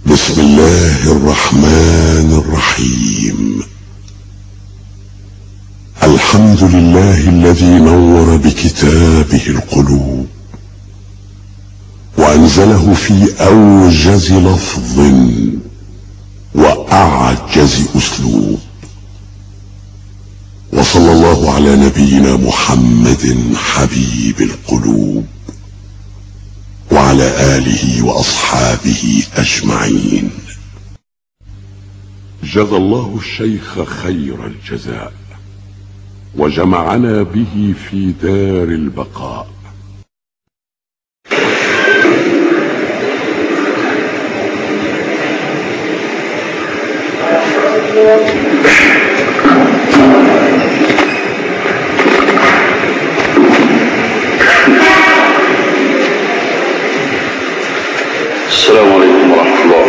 بسم الله الرحمن الرحيم الحمد لله الذي نور بكتابه القلوب وانزله في اوجز لفظ واعجز اسلوب وصلى الله على نبينا محمد حبيب القلوب وعلى آله وأصحابه أجمعين جزى الله الشيخ خير الجزاء وجمعنا به في دار البقاء السلام عليكم ورحمة الله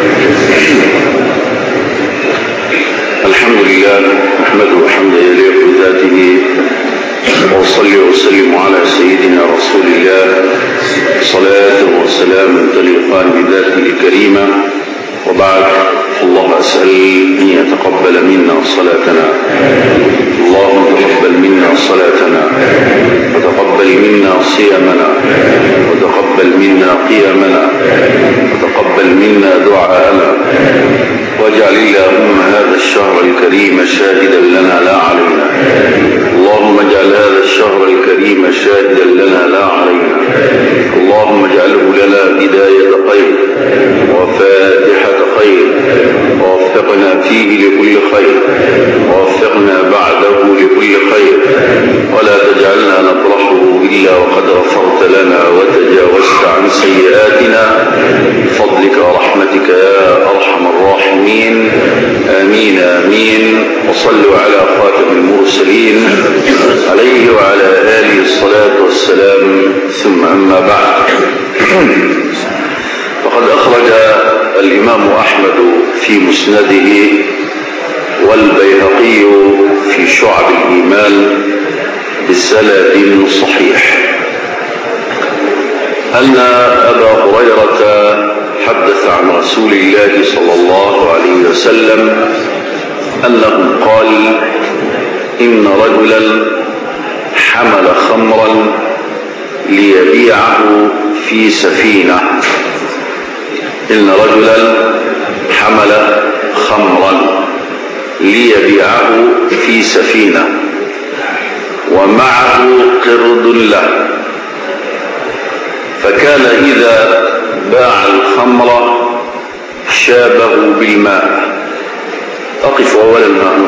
الحمد لله نحمده حمدا يليق بذاته وأصلي وأسلم على سيدنا رسول الله صلاة وسلاما تليقان بذاته الكريمة وبعد الله أسأل أن يتقبل منا صلاتنا اللهم تقبل منا صلاتنا وتقبل منا صيامنا وتقبل منا قيامنا وتقبل منا دعاءنا واجعل اللهم هذا الشهر الكريم شاهدا لنا لا علينا اللهم اجعل هذا الشهر الكريم شاهدا لنا لا علينا اللهم اجعله لنا بداية خير وفاتحة خير ووفقنا فيه لكل خير ووفقنا بعده لكل خير ولا تجعلنا نطرحه إلا وقد غفرت لنا وتجاوزت عن سيئاتنا بفضلك ورحمتك يا أرحم الراحمين آمين آمين وصلوا على خاتم المرسلين عليه وعلى آله الصلاة والسلام ثم أما بعد فقد أخرج الإمام أحمد في مسنده والبيهقي في شعب الإيمان بسند صحيح أن أبا هريرة حدث عن رسول الله صلى الله عليه وسلم أنه قال إن رجلا حمل خمرا ليبيعه في سفينة إن رجلا حمل خمرا ليبيعه في سفينة ومعه قرد له فكان إذا باع الخمر شابه بالماء أقف أولا هنا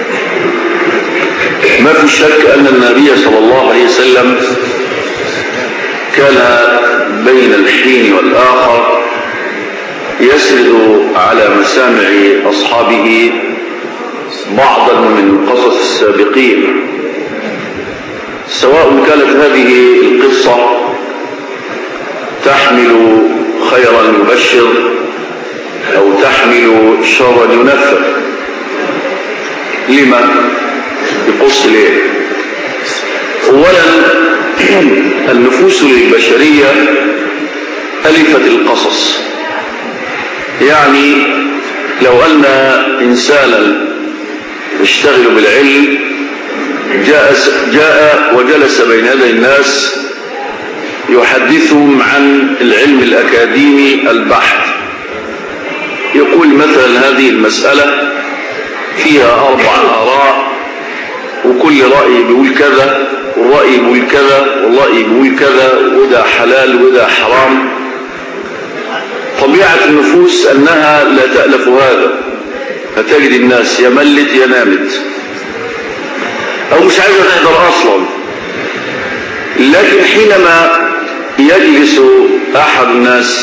ما في شك أن النبي صلى الله عليه وسلم كان بين الحين والآخر يسرد على مسامع أصحابه بعضا من قصص السابقين سواء كانت هذه القصة تحمل خيرا يبشر أو تحمل شرا ينفر لما يقص ليه أولا النفوس البشرية ألفت القصص يعني لو أن إنسانا يشتغل بالعلم جاء, جاء وجلس بين يدي الناس يحدثهم عن العلم الأكاديمي البحث يقول مثلا هذه المسألة فيها أربع آراء وكل رأي بيقول كذا والرأي بيقول كذا والرأي بيقول كذا وده حلال وده حرام طبيعة النفوس أنها لا تألف هذا فتجد الناس يا ملت يا نامت أو مش عايزة تحضر أصلا لكن حينما يجلس أحد الناس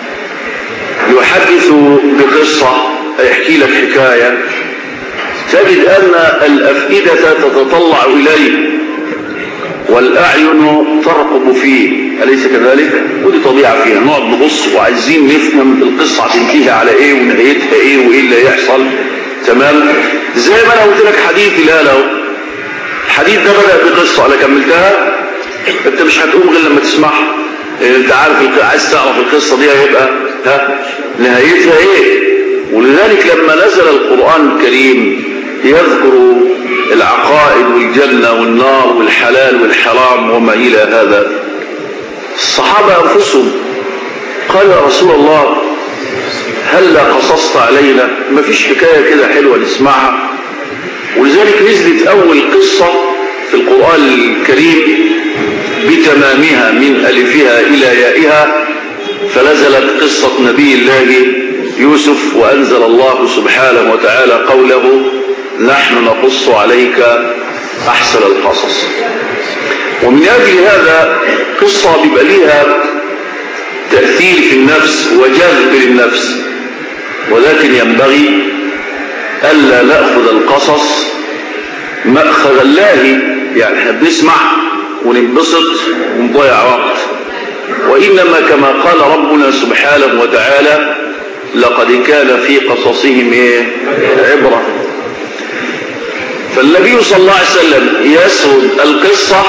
يحدث بقصة يحكي لك حكاية تجد أن الأفئدة تتطلع إليه والأعين ترقب فيه أليس كذلك؟ ودي طبيعة فيها نقعد نبص وعايزين نفهم القصة هتنتهي على إيه ونهايتها إيه وإيه اللي هيحصل تمام؟ زي ما أنا قلت لك حديث لا لو الحديث ده بدأ بقصة أنا كملتها أنت مش هتقوم غير لما تسمعها انت عارف عايز تعرف القصة دي هيبقى ها نهايتها ايه ولذلك لما نزل القرآن الكريم يذكر العقائد والجنة والنار والحلال والحرام وما إلى هذا الصحابة أنفسهم قال يا رسول الله هل قصصت علينا ما فيش حكاية كده حلوة نسمعها ولذلك نزلت أول قصة في القرآن الكريم بتمامها من ألفها إلى يائها فنزلت قصة نبي الله يوسف وأنزل الله سبحانه وتعالى قوله نحن نقص عليك أحسن القصص ومن أجل هذا قصة بيبقى ليها تأثير في النفس وجذب للنفس ولكن ينبغي ألا نأخذ القصص مأخذ الله يعني احنا بنسمع وننبسط ونضيع وقت وإنما كما قال ربنا سبحانه وتعالى لقد كان في قصصهم ايه عبرة فالنبي صلى الله عليه وسلم يسرد القصة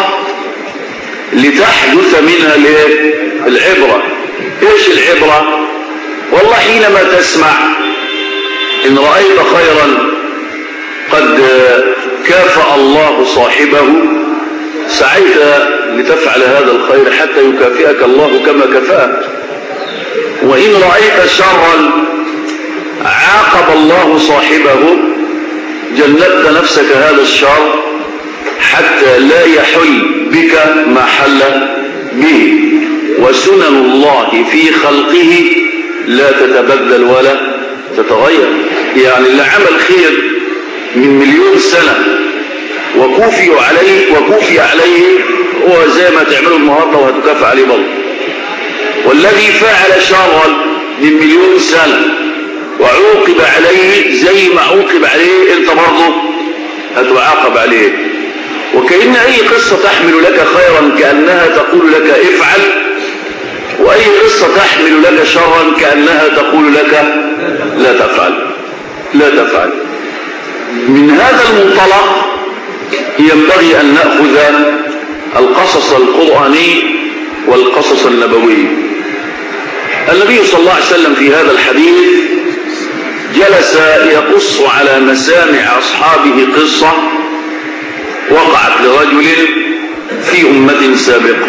لتحدث منها الايه العبرة ايش العبرة والله حينما تسمع ان رأيت خيرا قد كافأ الله صاحبه سعيت لتفعل هذا الخير حتى يكافئك الله كما كفاك وإن رأيت شرا عاقب الله صاحبه جنبت نفسك هذا الشر حتى لا يحل بك ما حل به وسنن الله في خلقه لا تتبدل ولا تتغير يعني اللي عمل خير من مليون سنة وكوفي عليه وكوفي عليه هو زي ما تعمله النهارده وهتكافئ عليه برضه والذي فعل شرا من مليون سنة وعوقب عليه زي ما عوقب عليه انت برضه هتعاقب عليه وكأن اي قصة تحمل لك خيرا كأنها تقول لك افعل واي قصة تحمل لك شرا كأنها تقول لك لا تفعل لا تفعل من هذا المنطلق ينبغي ان نأخذ القصص القرآني والقصص النبوي النبي صلى الله عليه وسلم في هذا الحديث جلس يقص على مسامع أصحابه قصة وقعت لرجل في أمة سابقة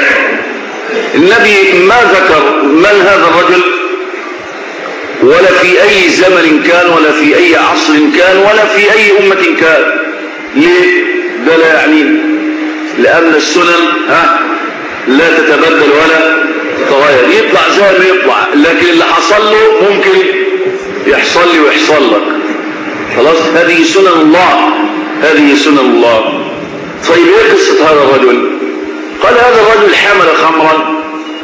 النبي ما ذكر من هذا الرجل ولا في أي زمن كان ولا في أي عصر كان ولا في أي أمة كان ليه؟ ده لا يعنينا لأن السنن ها لا تتبدل ولا تتغير يطلع زي ما يطلع لكن اللي حصل له ممكن يحصل لي ويحصل لك خلاص هذه سنن الله هذه سنن الله طيب ايه قصة هذا الرجل قال هذا الرجل حمل خمرا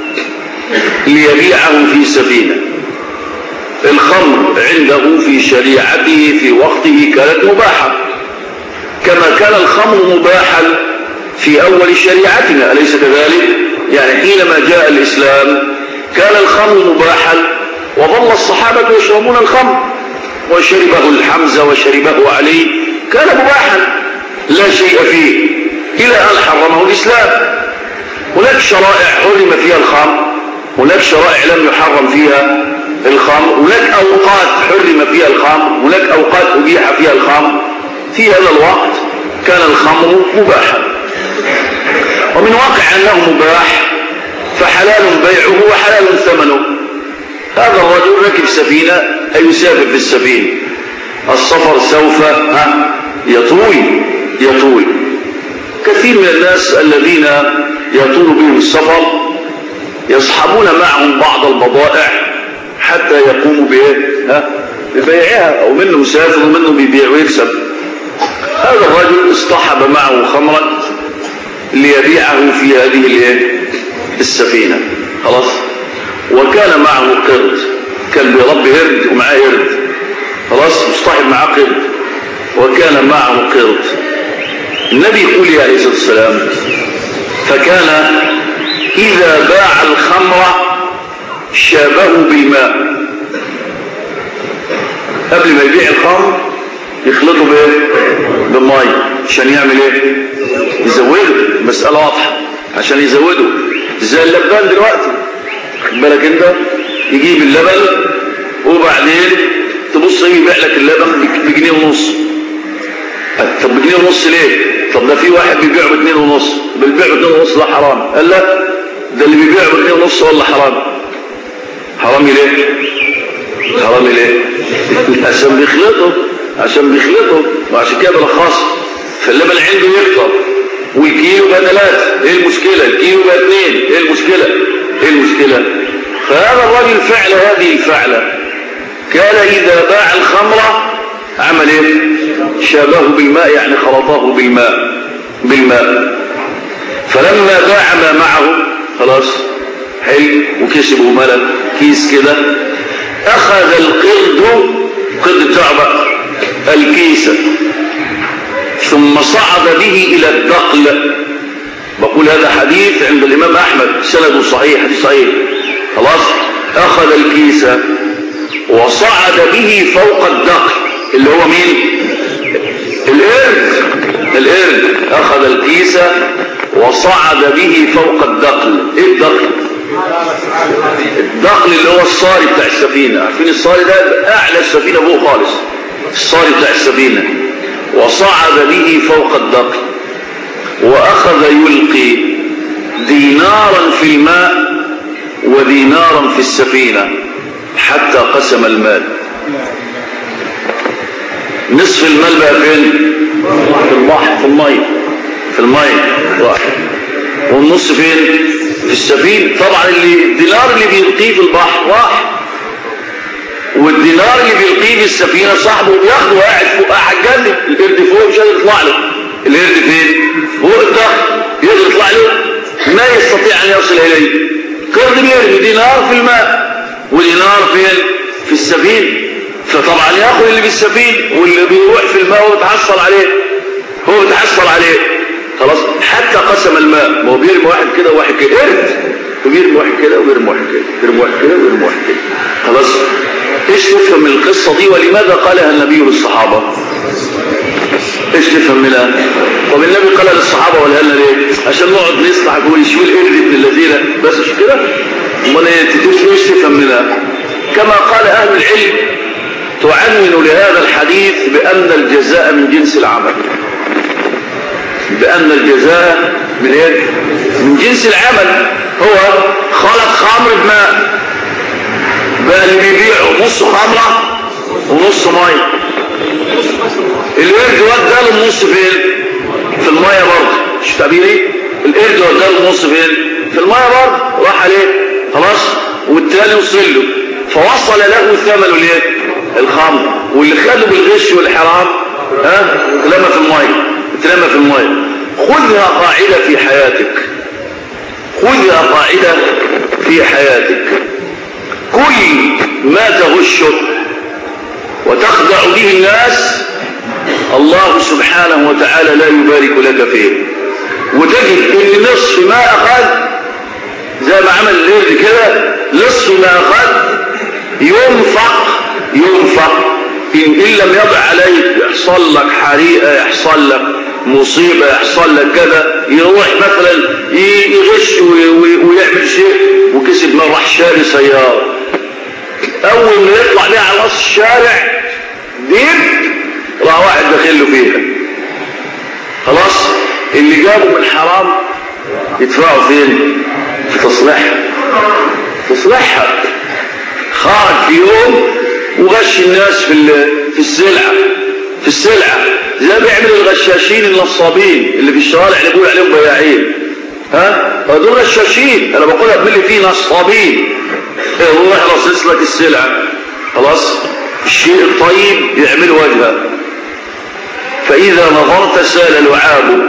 ليبيعه في سفينة الخمر عنده في شريعته في وقته كانت مباحة كما كان الخمر مباحا في أول شريعتنا أليس كذلك يعني حينما جاء الإسلام كان الخمر مباحا وظل الصحابة يشربون الخمر وشربه الحمزة وشربه علي كان مباحا لا شيء فيه إلى أن حرمه الإسلام هناك شرائع حرم فيها الخمر هناك شرائع لم يحرم فيها الخمر هناك أوقات حرم فيها الخمر هناك أوقات أبيح فيها الخمر في هذا الوقت كان الخمر مباحا ومن واقع أنه مباح فحلال بيعه وحلال ثمنه هذا الرجل ركب سفينة أي يسافر في السفينة السفر سوف ها يطول يطول كثير من الناس الذين يطول بهم السفر يصحبون معهم بعض البضائع حتى يقوموا بايه ها ببيعها او منه مسافر ومنه بيبيع ويكسب هذا الرجل اصطحب معه خمرا ليبيعه في هذه الايه السفينة خلاص وكان معه قرد كان بيربي هرد ومعاه هرد خلاص مصطحب معاه قرد وكان معه قرد النبي يقول يا عليه الصلاة والسلام فكان إذا باع الخمر شابه بالماء قبل ما يبيع الخمر يخلطه بايه بالميه عشان يعمل ايه يزوده مسألة واضحة عشان يزوده زي اللبان دلوقتي خد بالك انت يجيب اللبن وبعدين تبص يبيع لك اللبن بجنيه ونص طب بجنيه ونص ليه طب ده في واحد بيبيعه بجنيه ونص بالبيع بجنيه ونص ده حرام قال لا ده اللي بيبيعه بجنيه ونص ولا حرام حرامي ليه حرامي ليه عشان بيخلطه عشان بيخلطه وعشان كده بلخص فاللبن عنده يكتر والكيلو بقى ثلاثة ايه المشكلة الكيلو بقى اثنين ايه المشكلة ايه المشكلة فهذا الرجل فعل هذه الفعلة كان اذا باع الخمرة عمل ايه شابه بالماء يعني خلطه بالماء بالماء فلما باع ما معه خلاص حلو وكسبه ملك كيس كده اخذ القرد قرد بتاعه بقى الكيسة ثم صعد به الى الدقل بقول هذا حديث عند الامام احمد سنده صحيح حديث صحيح خلاص اخذ الكيسة وصعد به فوق الدقل اللي هو مين القرد القرد اخذ الكيسة وصعد به فوق الدقل ايه الدقل الدقل اللي هو الصاري بتاع السفينة عارفين الصاري ده اعلى السفينة فوق خالص الصاري بتاع السفينة وصعد به فوق الدقل واخذ يلقي دينارا في الماء ودينارا في السفينة حتى قسم المال نصف المال بقى فين في البحر في المية في المية واحد والنص فين في السفينة طبعا اللي الدينار اللي بيلقيه في البحر راح والدينار اللي بيلقيه في السفينة صاحبه بياخده قاعد فوق قاعد جنب القرد فوق مش قادر يطلع له القرد فين فوق الضغط يقدر يطلع له ما يستطيع ان يصل اليه قرد بيرمي دينار في الماء ودينار فين في السفينة فطبعا ياخد اللي في السفينة واللي بيروح في الماء هو بيتحصل عليه هو بيتحصل عليه خلاص حتى قسم الماء ما هو بيرمي واحد كده وواحد كده قرد وبيرمي واحد كده وبيرمي واحد كده بيرمي واحد كده وبيرمي واحد كده خلاص ايش تفهم من القصة دي ولماذا قالها النبي للصحابة ايش تفهم منها طب النبي قال للصحابة ولا لنا ليه عشان نقعد نسمع نقول يشوي القرد ابن الذين بس مش كده امال ايه ايش تفهم منها كما قال اهل العلم تعنون لهذا الحديث بان الجزاء من جنس العمل بان الجزاء من ايه من جنس العمل هو خلق خمر بماء بقى اللي بيبيعه نص خمرة ونص مية القرد ودى له النص فين في المية برضه مش تعبيري القرد ودى له النص فين في المية برضه راح عليه خلاص والتاني وصل له فوصل له ثمن الايه الخمر واللي خده بالغش والحرام ها اتلمى في المية اتلمى في المية خذها قاعدة في حياتك خذها قاعدة في حياتك كل ما تغشه وتخدع به الناس الله سبحانه وتعالى لا يبارك لك فيه وتجد ان نصف ما اخذ زي ما عمل الليل كده نصف ما اخذ ينفق ينفق إن, إن لم يضع عليك يحصل لك حريقة يحصل لك مصيبة يحصل لك كذا يروح مثلا يغش ويعمل شيء وكسب ما راح شاري سيارة أول ما يطلع بيها على نص الشارع ديب راح واحد داخل له فيها خلاص اللي جابه من حرام يدفعه فين في تصليحها تصليحها خرج في يوم وغش الناس في في السلعة في السلعة زي ما بيعمل الغشاشين النصابين اللي في الشوارع اللي بيقول عليهم بياعين ها دول غشاشين انا بقولها بملي فيه نصابين يروح رصص لك السلعة خلاص الشيء الطيب يعمل وجهه فإذا نظرت سال لعابك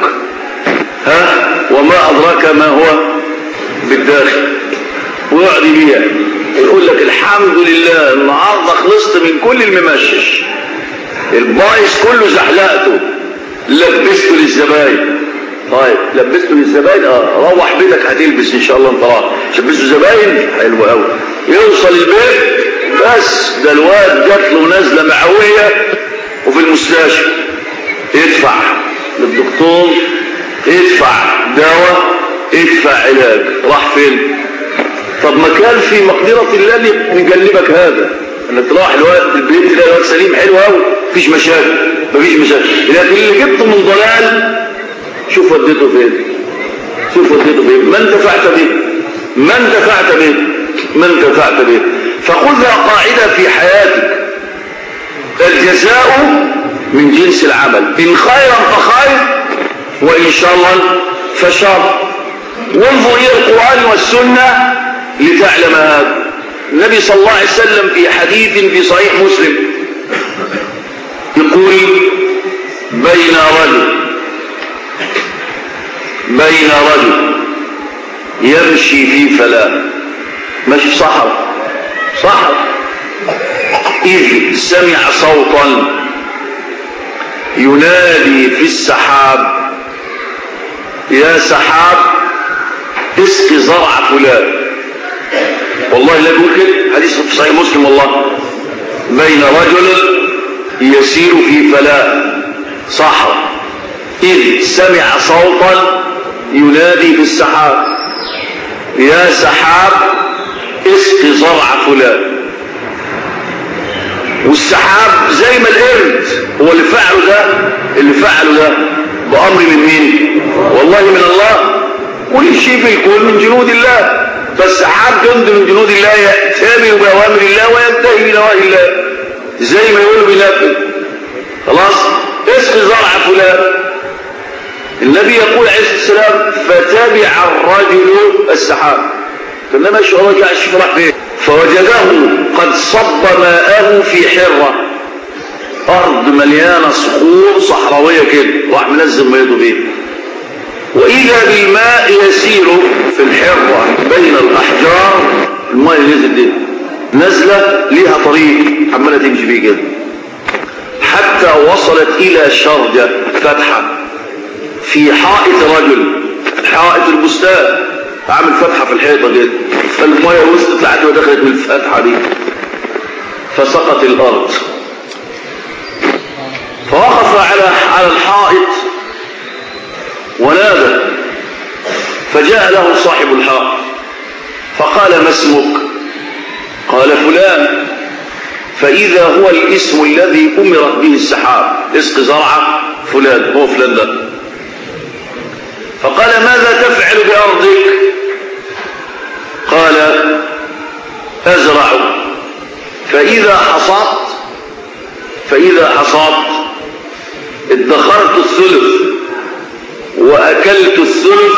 ها وما أدراك ما هو بالداخل ويقعد يبيع يقول لك الحمد لله النهارده خلصت من كل الممشش البايظ كله زحلقته لبسته للزباين طيب لبسته للزباين اه روح بيتك هتلبس ان شاء الله انت راح لبسته زباين حلو قوي يوصل البيت بس ده الواد جات له نازله معويه وفي المستشفى يدفع للدكتور يدفع دواء يدفع علاج راح فين طب ما كان في مقدرة الله نجنبك هذا انك تروح الوقت البيت تلاقي الوقت سليم حلو قوي مفيش مشاكل مفيش مشاكل لكن اللي جبته من ضلال شوف وديته فين شوف وديته فين ما انتفعت به ما انتفعت به ما انتفعت به فخذها قاعدة في حياتك الجزاء من جنس العمل إن خيرا فخير وإن شرا فشر وانظر إلى القرآن والسنة لتعلم هذا النبي صلى الله عليه وسلم في حديث في صحيح مسلم يقول بين رجل بين رجل يمشي في فلاة ماشي في صحراء صحراء إذ سمع صوتا ينادي في السحاب يا سحاب اسق زرع فلان والله لا يقول كده حديث في صحيح مسلم والله بين رجل يسير في فلاة صحراء إذ سمع صوتا ينادي في السحاب يا سحاب اسق زرع فلان والسحاب زي ما القرد هو اللي فعله ده اللي فعله ده بأمر من مين والله من الله كل شيء في الكون من جنود الله فالسحاب جند من جنود الله يأتمر بأوامر الله وينتهي بنواهي الله زي ما يقولوا بينفذ خلاص اسق زرع فلان النبي يقول عليه السلام فتبع الرجل السحاب كان ماشي هو جاء الشيخ راح فين فوجده قد صب ماءه في حرة أرض مليانة صخور صحراوية كده راح منزل ميته بيه وإذا بالماء يسير في الحرة بين الأحجار الماء نزل دي نزلة ليها طريق عمالة تمشي فيه كده حتى وصلت إلى شرجة فتحة في حائط رجل حائط البستان عامل فتحة في الحيطة كده فالمية وصلت لحد ما دخلت من الفتحة دي فسقط الأرض فوقف على على الحائط ونادى فجاء له صاحب الحائط فقال ما اسمك قال فلان فإذا هو الاسم الذي أمرت به السحاب اسق زرعة فلان هو فلان ده فقال ماذا تفعل بأرضك قال أزرع فإذا حصدت فإذا حصدت ادخرت الثلث وأكلت الثلث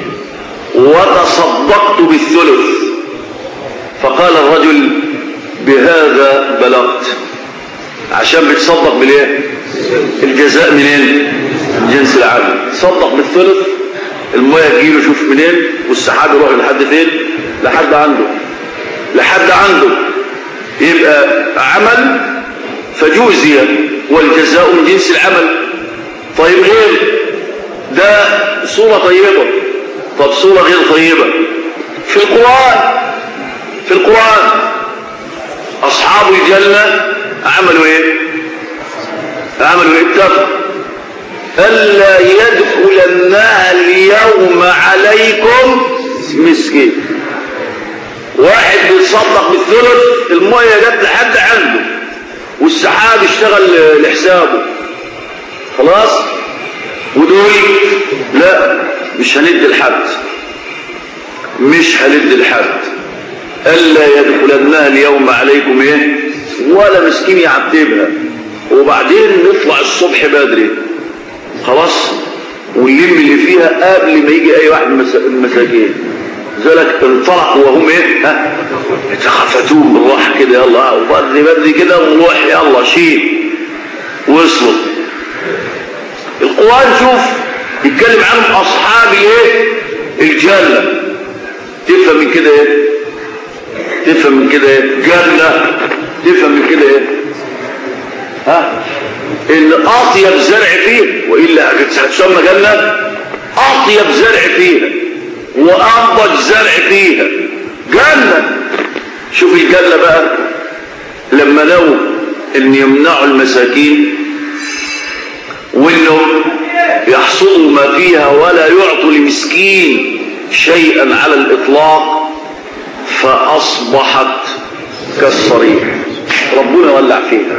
وتصدقت بالثلث فقال الرجل بهذا بلغت عشان بتصدق بالايه الجزاء منين جنس العمل تصدق بالثلث الميه تجيله شوف منين والسحاب يروح لحد فين لحد عنده لحد عنده يبقى عمل فجوزي والجزاء من جنس العمل طيب غير ده صورة طيبة طب صورة غير طيبة في القرآن في القرآن أصحاب الجنة عملوا إيه عملوا إيه اتفقوا ألا يدخلنها اليوم عليكم مسكين واحد بيتصدق بالثلث المية جت لحد عنده والسحاب اشتغل لحسابه خلاص ودول لا مش هندي لحد مش هندي لحد ألا يدخلنها اليوم عليكم ايه ولا مسكين يعتبها وبعدين نطلع الصبح بدري خلاص ونلم اللي فيها قبل ما يجي اي واحد من المساكين ذلك انطلقوا وهم ايه ها يتخفتون بالراحه كده يلا وبدري بدري كده ونروح يلا شيل وصلوا القران شوف يتكلم عنهم اصحاب ايه الجنه تفهم من كده ايه تفهم من كده ايه جنه تفهم من كده ايه ها ان اطيب زرع فيه والا هتسمى جنه اطيب زرع فيها وانضج زرع فيها جنه شوف الجنه بقى لما نووا ان يمنعوا المساكين وانه يحصدوا ما فيها ولا يعطوا لمسكين شيئا على الاطلاق فأصبحت كالصريح ربنا ولع فيها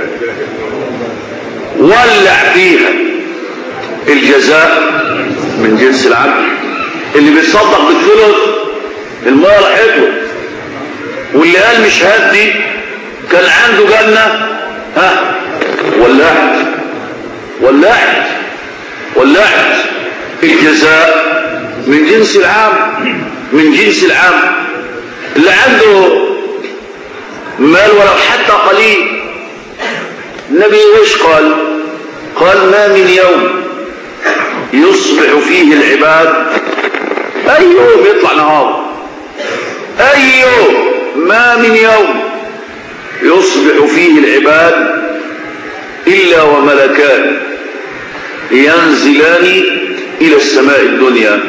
ولع فيها الجزاء من جنس العمل اللي بيتصدق بالثلث المية راحت له واللي قال مش هدي كان عنده جنة ها ولعت ولعت ولعت الجزاء من جنس العام من جنس العام اللي عنده مال ولو حتى قليل النبي ايش قال قال ما من يوم يصبح فيه العباد اي يوم يطلع نهار اي يوم ما من يوم يصبح فيه العباد الا وملكان ينزلان الى السماء الدنيا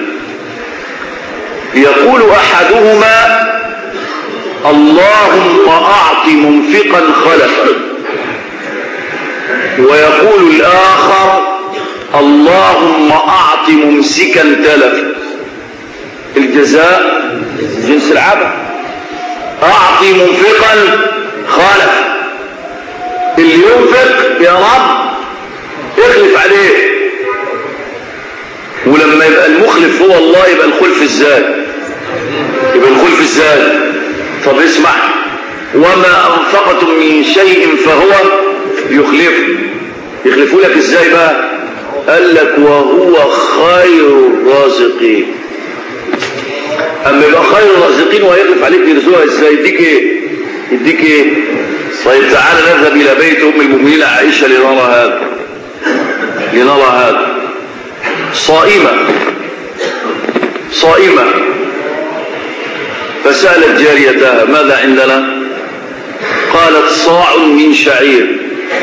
يقول احدهما اللهم اعط منفقا خلفا ويقول الاخر اللهم اعط ممسكا تلفا الجزاء جنس العمل اعطي منفقا خلفا اللي ينفق يا رب اخلف عليه ولما يبقى المخلف هو الله يبقى الخلف ازاي يبقى الخلف ازاي طب اسمع وما انفقتم من شيء فهو يخلفه يخلفوا لك ازاي بقى قال لك وهو خير الرازقين اما يبقى خير الرازقين ويخلف عليك يرزقها ازاي يديك ايه يديك ايه طيب تعالى نذهب الى بيت ام المؤمنين عائشه لنرى هذا لنرى هذا صائمه صائمه فسالت جاريتها ماذا عندنا قالت صاع من شعير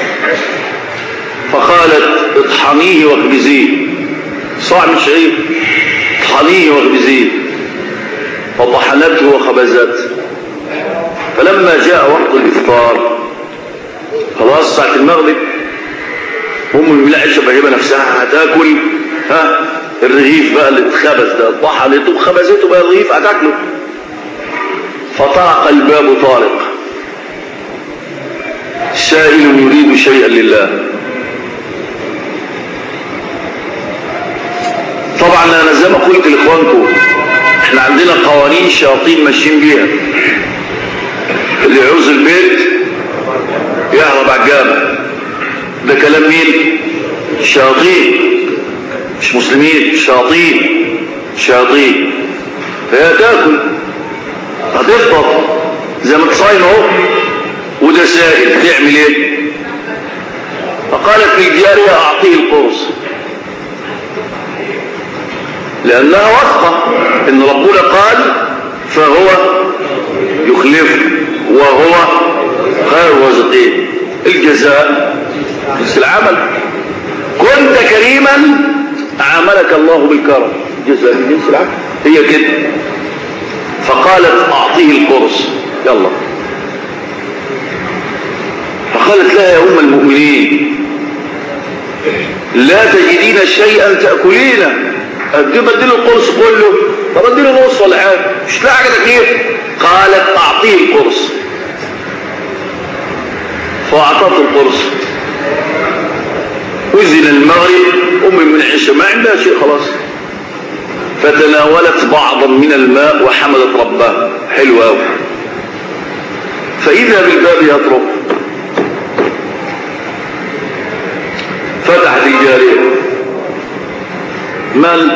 فقالت اطحنيه واخبزيه صاع من شعير اطحنيه واخبزيه فطحنته وخبزته فلما جاء وقت الافطار خلاص ساعه المغرب ام المؤمنين عائشه بهبه نفسها هتاكل ها الرغيف بقى اللي اتخبز ده طحنته وخبزته بقى الرغيف هتاكله فطرق الباب طارق سائل يريد شيئا لله طبعا انا زي ما قلت لاخوانكم احنا عندنا قوانين شياطين ماشيين بيها اللي يعوز البيت يهرب على الجامع ده كلام مين شياطين مش مسلمين شياطين شياطين فهي تاكل هتفطر زي ما تصايم اهو وده سائل تعمل ايه فقالت للجارية اعطيه القرص لانها واثقة ان ربنا قال فهو يخلف وهو خير الرازقين الجزاء نفس العمل كنت كريما عاملك الله بالكرم جزاء من جنس العمل هي كده فقالت اعطيه القرص يلا فقالت لها يا ام المؤمنين لا تجدين شيئا تاكلينه ادي بديله القرص كله طب اديله نص ولا حاجه مش لاقي حاجه كتير قالت اعطيه القرص فاعطته القرص اذن المغرب ام من عشاء ما عندها شيء خلاص فتناولت بعضا من الماء وحملت ربها حلو قوي فاذا بالباب يطرق فتحت الجاريه من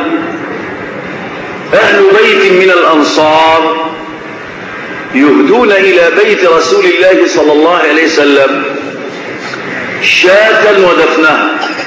اهل بيت من الانصار يهدون الى بيت رسول الله صلى الله عليه وسلم شاة ودفنها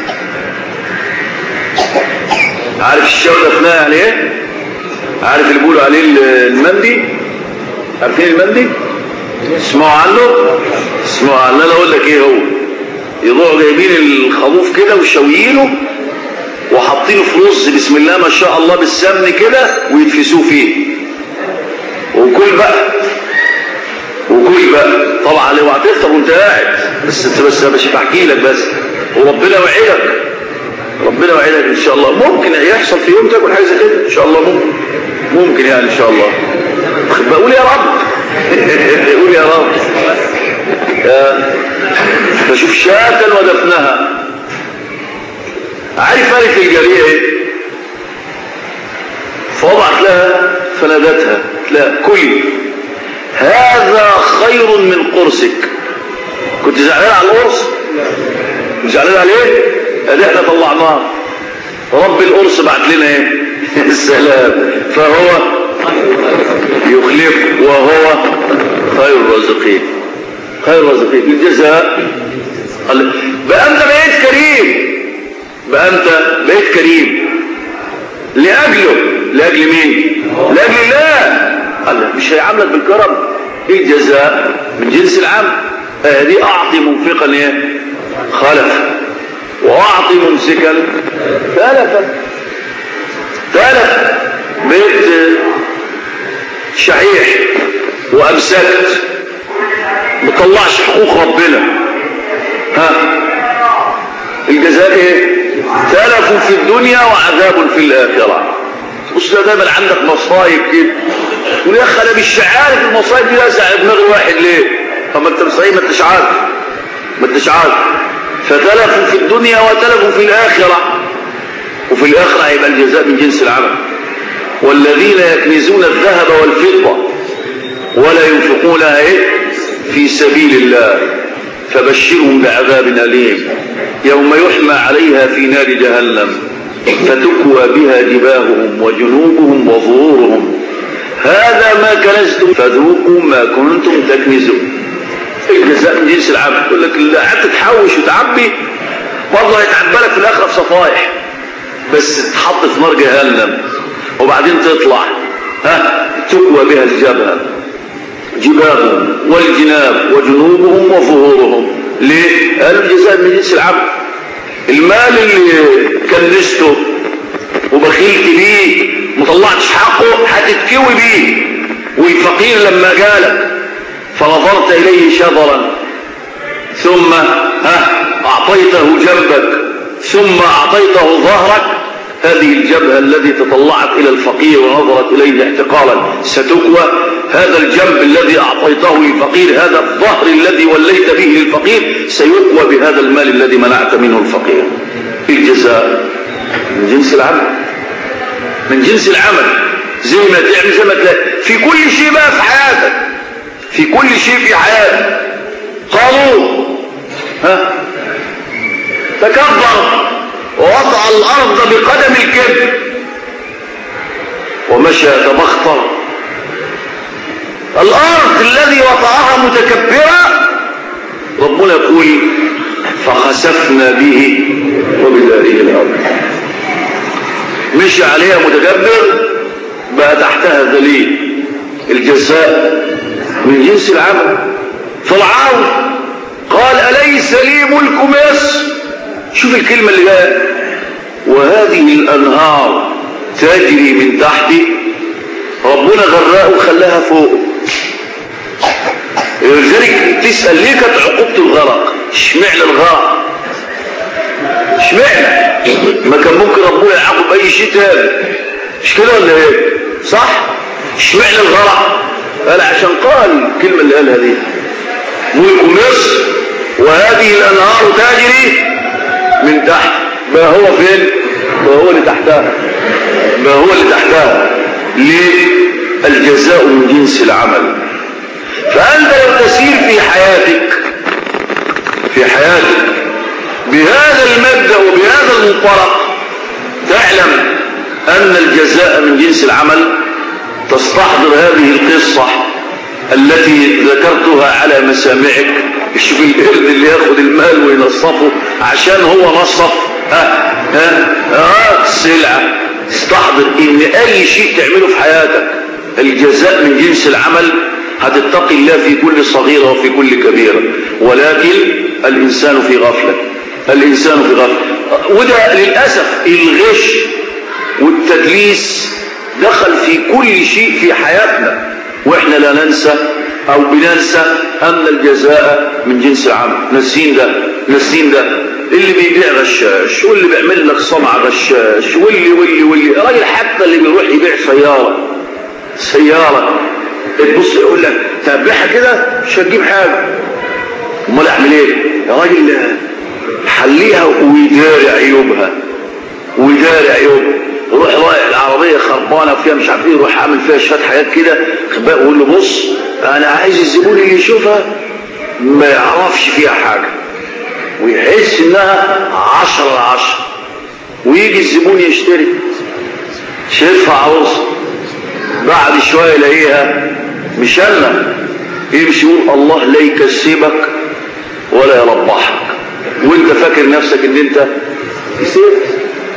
عارف الشاة ودفنها يعني ايه عارف اللي بيقولوا عليه المندي عارفين المندي اسمعوا عنه اسمعوا عنه انا اقول لك ايه هو يضوعوا جايبين الخروف كده وشويينه وحاطينه في رز بسم الله ما شاء الله بالسمن كده ويتفسوه فيه وكل بقى وكل بقى طبعا لو هتفطر وانت قاعد بس انت بس مش بحكي لك بس وربنا وعدك ربنا وعدك ان شاء الله ممكن يحصل في يوم تاكل حاجه زي كده ان شاء الله ممكن ممكن يعني ان شاء الله بقول يا رب يقول يا رب فشوف شاة ودفنها عارف ألف الجارية ايه فوضعت لها فنادتها لا كلي هذا خير من قرصك كنت زعلان على القرص كنت زعلان عليه ادي احنا طلعناه رب القرص بعت لنا ايه السلام فهو يخلف وهو خير الرازقين خير الرازقين الجزاء بقى انت بقيت كريم بقى انت بقيت كريم لاجله لاجل مين لاجل الله قال مش هيعاملك بالكرم ايه الجزاء من جنس العمل هذه اعطي منفقا ايه خلف واعطي ممسكا ثالثا ثالث بيت شحيح وامسكت مطلعش حقوق ربنا ها الجزاء ايه تلف في الدنيا وعذاب في الاخره بص ده دايما عندك مصايب كده تقول يا اخي انا مش عارف المصايب دي لازع دماغ الواحد ليه طب ما انت مصايب ما انتش عارف ما انتش عارف فتلفوا في الدنيا وتلفوا في الاخره وفي الاخره هيبقى الجزاء من جنس العمل والذين يكنزون الذهب والفضه ولا ينفقونها ايه في سبيل الله فبشرهم بعذاب أليم يوم يحمى عليها في نار جهنم فتكوى بها جباههم وجنوبهم وظهورهم هذا ما كنزتم فذوقوا ما كنتم تكنزون الجزاء من جنس العمل يقول لك اللي قعدت تحوش وتعبي والله هيتعبى لك في الاخره بصفايح بس تحط في نار جهنم وبعدين تطلع ها تكوى بها الجبهه جباههم والجناب وجنوبهم وظهورهم ليه؟ قالوا الجزاء من جنس العمل المال اللي كنسته وبخيلت بيه مطلعتش حقه هتتكوي بيه والفقير لما جالك فنظرت اليه شذرا ثم ها اعطيته جنبك ثم اعطيته ظهرك هذه الجبهة التي تطلعت إلى الفقير ونظرت إليه احتقارا ستكوى هذا الجنب الذي أعطيته للفقير هذا الظهر الذي وليت به للفقير سيكوى بهذا المال الذي منعت منه الفقير الجزاء من جنس العمل من جنس العمل زي ما تعمل زي ما تلاقي في كل شيء بقى في حياتك في كل شيء في حياتك قالوا ها تكبر ووضع الأرض بقدم الكبر ومشى تبختر الأرض الذي وضعها متكبرة ربنا يقول فخسفنا به وبداره الأرض مشي عليها متكبر بقى تحتها ذليل الجزاء من جنس العمل فرعون قال أليس لي ملك مصر شوف الكلمة اللي جايه وهذه الأنهار تجري من تحتي ربنا غرقه وخلاها فوق لذلك تسأل ليه كانت عقوبة الغرق اشمعنى الغرق اشمعنى ما كان ممكن ربنا يعاقب اي شيء تاني مش كده ولا ايه صح اشمعنى الغرق قال عشان قال الكلمة اللي قالها دي ملك مصر وهذه الأنهار تجري من تحت ما هو فين ما هو اللي تحتها ما هو اللي تحتها ليه الجزاء من جنس العمل فأنت لو تسير في حياتك في حياتك بهذا المبدأ وبهذا المنطلق تعلم أن الجزاء من جنس العمل تستحضر هذه القصة التي ذكرتها على مسامعك شوف القرد اللي ياخد المال وينصفه عشان هو نصف ها ها ها السلعة استحضر ان اي شيء تعمله في حياتك الجزاء من جنس العمل هتتقي الله في كل صغيرة وفي كل كبيرة ولكن الانسان في غفلة الانسان في غفلة وده للأسف الغش والتدليس دخل في كل شيء في حياتنا واحنا لا ننسى او بننسى ان الجزاء من جنس العمل نسين ده نسين ده اللي بيبيع غشاش واللي بيعمل لك صنعة غشاش واللي واللي واللي راجل حتى اللي بيروح يبيع سيارة سيارة تبص يقول لك تنبحها كده مش هتجيب حاجة امال اعمل ايه يا راجل حليها ويداري عيوبها ويداري عيوبها يروح رايح العربية خربانة فيها مش عارف ايه يروح عامل فيها شوية حاجات كده ويقول له بص انا عايز الزبون اللي يشوفها ما يعرفش فيها حاجة ويحس انها عشرة عشرة ويجي الزبون يشتري شايفها عروسه بعد شوية يلاقيها مشلة يمشي يقول الله لا يكسبك ولا يربحك وانت فاكر نفسك ان انت كسبت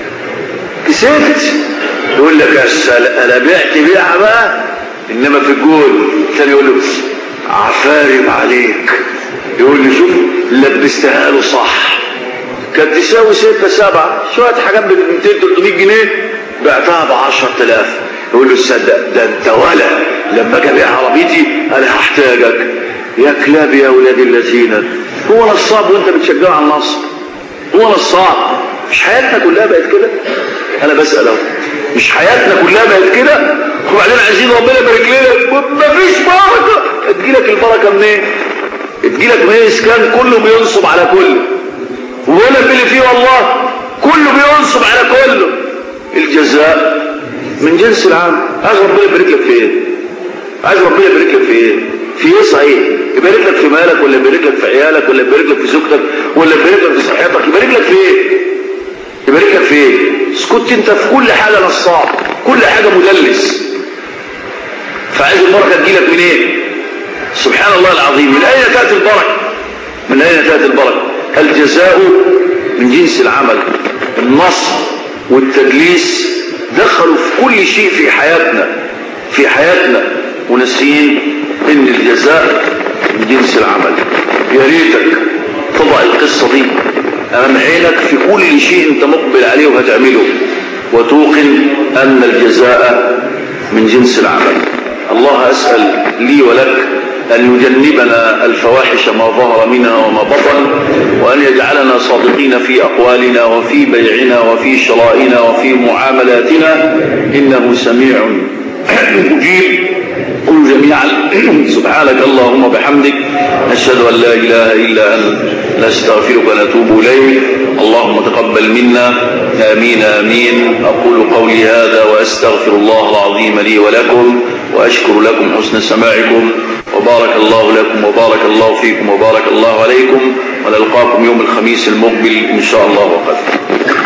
كسبت يقول لك انا بعت بيعه بقى انما في الجول الثاني يقول له عفارم عليك يقول لي شوف لبستها له صح كانت تساوي ستة سبعة شوية حاجات ب 200 300 جنيه بعتها ب 10000 يقول له تصدق ده انت ولا لما اجي ابيع عربيتي انا هحتاجك يا كلاب يا اولاد الذين هو نصاب وانت بتشجعه على النصب هو نصاب مش حياتنا كلها بقت كده انا بسال اهو مش حياتنا كلها بقت كده وبعدين عايزين ربنا يبارك لنا مفيش بركه تجيلك البركه منين تجيلك منين اذا كان كله بينصب على كله ولا اللي فيه والله كله بينصب على كله الجزاء من جنس العام عايز ربنا يبارك لك في ايه عايز ربنا يبارك لك في ايه في ايه صحيح يبارك لك في مالك ولا يبارك لك في عيالك ولا يبارك لك في زوجتك ولا يبارك لك في صحتك يبارك لك في ايه يبارك لك في ايه اسكت انت في كل حاجه نصاب كل حاجه مدلس فعايز البركه تجيلك منين إيه؟ سبحان الله العظيم من اين تاتي البركه من اين تاتي البركه الجزاء من جنس العمل النصر والتدليس دخلوا في كل شيء في حياتنا في حياتنا ونسيين ان الجزاء من جنس العمل يا ريتك تضع القصة دي امام عينك في كل شيء انت مقبل عليه وهتعمله وتوقن ان الجزاء من جنس العمل الله اسأل لي ولك أن يجنبنا الفواحش ما ظهر منها وما بطن وأن يجعلنا صادقين في أقوالنا وفي بيعنا وفي شرائنا وفي معاملاتنا إنه سميع مجيب قل جميعا سبحانك اللهم بحمدك نشهد أن لا إله إلا أنت نستغفرك ونتوب إليك اللهم تقبل منا آمين آمين أقول قولي هذا وأستغفر الله العظيم لي ولكم وأشكر لكم حسن سماعكم وبارك الله لكم وبارك الله فيكم وبارك الله عليكم ونلقاكم يوم الخميس المقبل إن شاء الله وقدر